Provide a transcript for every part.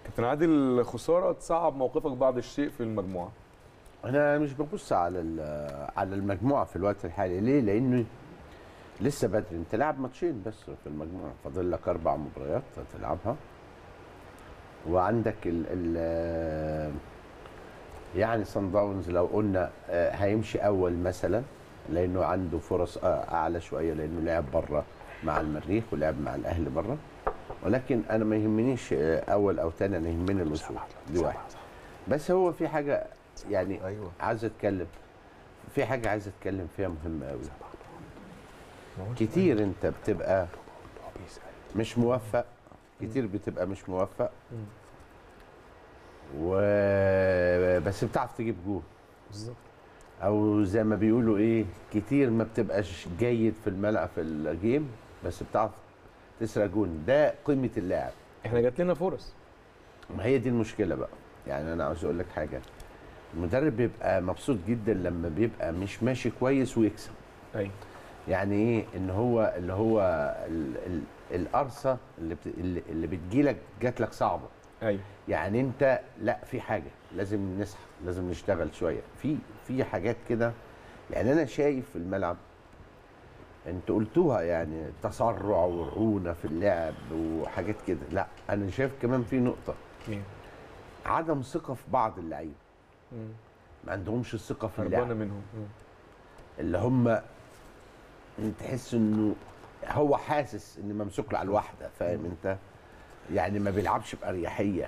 كابتن عادل خساره تصعب موقفك بعض الشيء في المجموعه انا مش ببص على ال- على المجموعه في الوقت الحالي ليه لانه لسه بدري انت لاعب ماتشين بس في المجموعه فاضل لك اربع مباريات هتلعبها وعندك ال ال يعني صن داونز لو قلنا آه، هيمشي اول مثلا لانه عنده فرص آه، اعلى شويه لانه لعب بره مع المريخ ولعب مع الاهلي بره ولكن انا ما يهمنيش آه، اول او ثاني انا يهمني الوصول دي واحد بس هو في حاجه يعني ايوه عايز اتكلم في حاجه عايز اتكلم فيها مهمه قوي كتير انت بتبقى مش موفق كتير بتبقى مش موفق و بس بتعرف تجيب جول بالظبط او زي ما بيقولوا ايه كتير ما بتبقاش جيد في الملعب في الجيم بس بتعرف تسرق جون ده قيمه اللاعب احنا جات لنا فرص ما هي دي المشكله بقى يعني انا عاوز اقول لك حاجه المدرب بيبقى مبسوط جدا لما بيبقى مش ماشي كويس ويكسب ايوه يعني ايه ان هو اللي هو ال ال القرصه اللي بت اللي, اللي بتجيلك جات لك صعبه ايوه يعني انت لا في حاجه لازم نصحى لازم نشتغل شويه في في حاجات كده يعني انا شايف في الملعب انت قلتوها يعني تسرع ورعونه في اللعب وحاجات كده لا انا شايف كمان في نقطه ايه عدم ثقه في بعض اللعيبه مم. ما عندهمش الثقه في هربانه اللعب منهم مم. اللي هم تحس انه هو حاسس ان ممسوك له على الواحده فاهم انت يعني ما بيلعبش باريحيه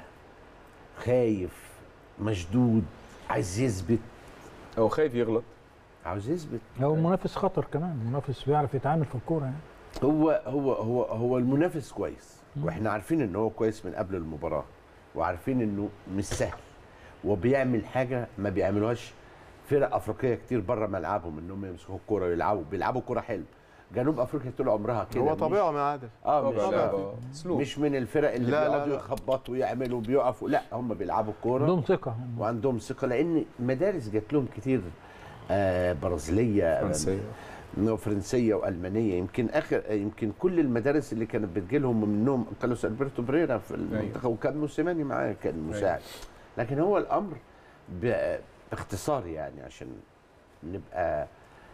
خايف مشدود عايز يثبت هو خايف يغلط عاوز يثبت هو منافس خطر كمان منافس بيعرف يتعامل في الكوره يعني هو هو هو هو المنافس كويس واحنا عارفين ان هو كويس من قبل المباراه وعارفين انه مش سهل وبيعمل حاجه ما بيعملوهاش فرق افريقيه كتير بره ملعبهم انهم يمسكوا الكوره ويلعبوا بيلعبوا كوره حلو جنوب افريقيا طول عمرها كده هو مش- طبيعه مع عادل اه مش طبعا لا اسلوب مش من الفرق اللي لا، لا، بيقعدوا لا. يخبطوا ويعملوا بيقفوا لا هم بيلعبوا كوره عندهم ثقه وعندهم ثقه لان مدارس جات لهم كتير آه برازيليه فرنسيه آه، فرنسيه والمانيه يمكن اخر آه، يمكن كل المدارس اللي كانت بتجي لهم منهم كارلوس البرتو بريرا في المنتخب وكان موسيماني معاه كان مساعد لكن هو الامر ب- باختصار يعني عشان نبقى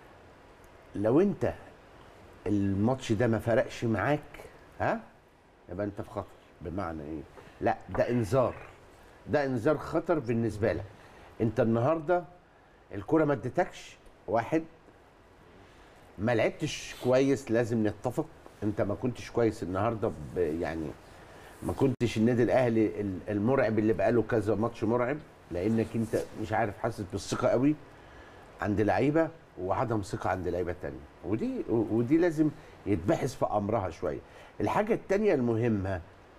لو انت الماتش ده ما فرقش معاك ها يبقى انت في خطر بمعنى ايه لا ده انذار ده انذار خطر بالنسبه لك انت النهارده الكره ما ادتكش واحد ما لعبتش كويس لازم نتفق انت ما كنتش كويس النهارده ب- يعني ما كنتش النادي الاهلي ال- المرعب اللي بقاله كذا ماتش مرعب لانك انت مش عارف حاسس بالثقه قوي عند لعيبه وعدم ثقه عند لعيبه تانية ودي ودي لازم يتبحث في امرها شويه الحاجه التانية المهمه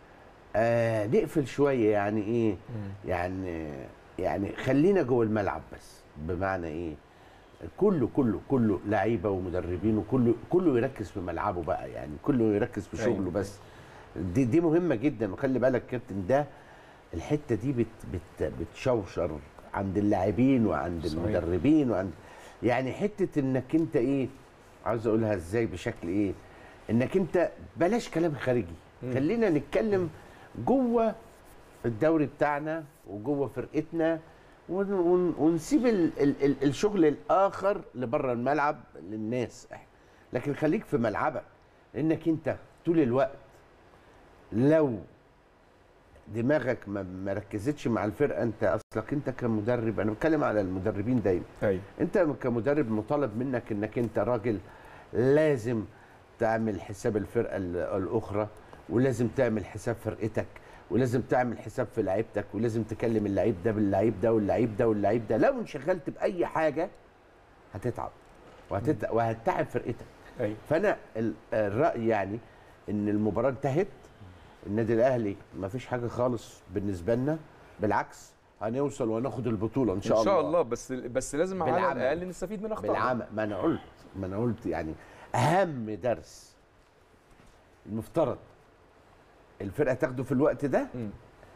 آه نقفل شويه يعني ايه يعني يعني خلينا جوه الملعب بس بمعنى ايه كله كله كله لعيبه ومدربين وكله كله يركز في ملعبه بقى يعني كله يركز في أيوة. شغله بس دي دي مهمه جدا وخلي بالك كابتن ده الحته دي بت بت بتشوشر عند اللاعبين وعند صحيح. المدربين وعند يعني حته انك انت ايه عاوز اقولها ازاي بشكل ايه انك انت بلاش كلام خارجي خلينا نتكلم جوه الدوري بتاعنا وجوه فرقتنا ون- ون- ونسيب ال ال ال الشغل الاخر لبره الملعب للناس لكن خليك في ملعبك لانك انت طول الوقت لو دماغك ما ما ركزتش مع الفرقه انت اصلك انت كمدرب انا بتكلم على المدربين دايما ايوه انت كمدرب مطالب منك انك انت راجل لازم تعمل حساب الفرقه ال- الاخرى ولازم تعمل حساب فرقتك ولازم تعمل حساب في لعيبتك ولازم تكلم اللعيب ده باللعيب ده واللعيب ده واللعيب ده لو انشغلت باي حاجه هتتعب وهتت... وهتتعب فرقتك ايوه فانا ال- الراي يعني ان المباراه انتهت النادي الاهلي ما فيش حاجه خالص بالنسبه لنا بالعكس هنوصل وناخد البطوله ان شاء ان الله شاء الله بس بس لازم على بالعمل. الاقل نستفيد من اخطائنا بالعمل ما انا قلت ما انا قلت يعني اهم درس المفترض الفرقه تاخده في الوقت ده مم.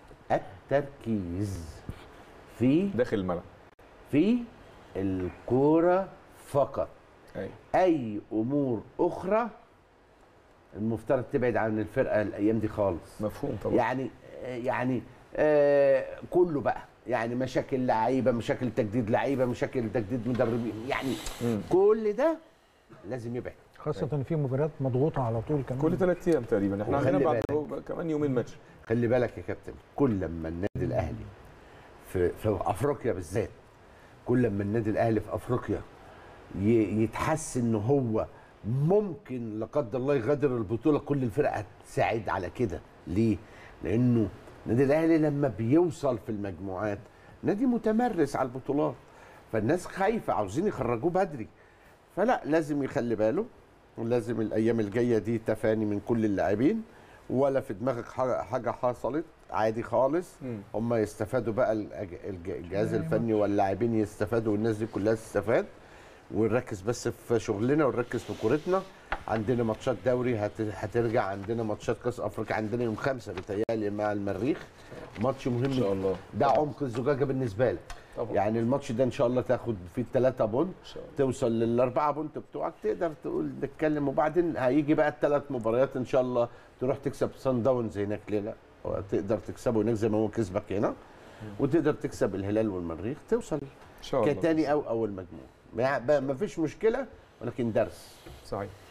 التركيز في داخل الملعب في الكوره فقط ايوه اي امور اخرى المفترض تبعد عن الفرقه الايام دي خالص مفهوم طبعا يعني يعني آه كله بقى يعني مشاكل لعيبه مشاكل تجديد لعيبه مشاكل تجديد مدربين يعني مم. كل ده لازم يبعد خاصه ان في مباريات مضغوطه على طول كمان كل ثلاث ايام تقريبا احنا وخلي عندنا بعد كمان يومين ماتش خلي بالك يا كابتن كل لما النادي الاهلي في في افريقيا بالذات كل لما النادي الاهلي في افريقيا ي- يتحس ان هو ممكن لا قدر الله يغادر البطوله كل الفرق هتساعد على كده ليه؟ لانه النادي الاهلي لما بيوصل في المجموعات نادي متمرس على البطولات فالناس خايفه عاوزين يخرجوه بدري فلا لازم يخلي باله ولازم الايام الجايه دي تفاني من كل اللاعبين ولا في دماغك حاجه حاجة حصلت عادي خالص مم. هم يستفادوا بقى الأج- الج- الجهاز الفني واللاعبين يستفادوا والناس دي كلها تستفاد ونركز بس في شغلنا ونركز في كورتنا عندنا ماتشات دوري هت- هترجع عندنا ماتشات كاس افريقيا عندنا يوم خمسة بتهيألي مع المريخ ماتش مهم ان شاء الله ده عمق الزجاجه بالنسبه لك طبعا يعني الماتش ده ان شاء الله تاخد فيه الثلاثه بونت ان شاء الله توصل للاربعه بونت بتوعك تقدر تقول نتكلم وبعدين هيجي بقى الثلاث مباريات ان شاء الله تروح تكسب سان داونز هناك ليه لا تقدر تكسبه هناك زي ما هو كسبك هنا وتقدر تكسب الهلال والمريخ توصل ان شاء الله كتاني او اول مجموعه ما ما فيش مشكله ولكن درس صحيح